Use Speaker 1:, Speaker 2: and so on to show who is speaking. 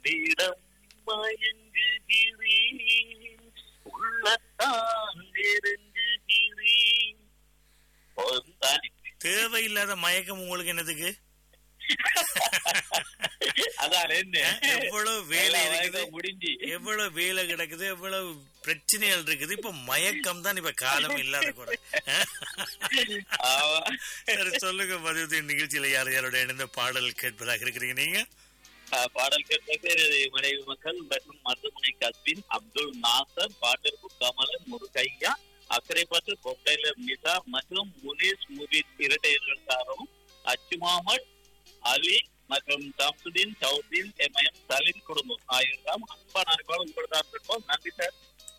Speaker 1: உன்னிடம் மயங்குகிறேன் உள்ளத்தான் நெருங்குகிறேன் போதும் தானே
Speaker 2: தேவையில்லாத மயக்கம் உங்களுக்கு என்னதுக்கு
Speaker 1: அதான் என்ன
Speaker 2: எவ்வளவு வேலை
Speaker 1: எல்லா
Speaker 2: இருக்குது
Speaker 1: வேலையும் முடிஞ்சு
Speaker 2: எவ்வளவு வேலை கிடக்குது எவ்வளவு பிரச்சனைகள் இருக்குது இப்ப மயக்கம் தான் இப்ப காலம் இல்லாத குறை
Speaker 1: ஆமா.
Speaker 2: சரி சொல்லுங்க பதிவு நிகழ்ச்சியில யார் யாரோட இணைந்த பாடல் கேட்பதாக இருக்கிறீங்க நீங்க
Speaker 1: ஆஹ் பாடல் கேட்பது மனைவி மக்கள் மற்றும் மருத்துவமனை கஸ்பின் அப்துல் நாசர் பாட்டிற்கு கமலன் முருகையா அக்கரைப்பற்று கொட்டைலர் நிசா மற்றும் முனீஸ் முபீத் இரட்டையர்கள் சாரும் அச்சு முகமது அலி மற்றும் தம்சுதீன் சவுதீன் எம்எம் சலீம் குடும்பம் ஆகியோர்தான் அன்பான அன்பான உங்களுடன் இருப்போம் நன்றி சார்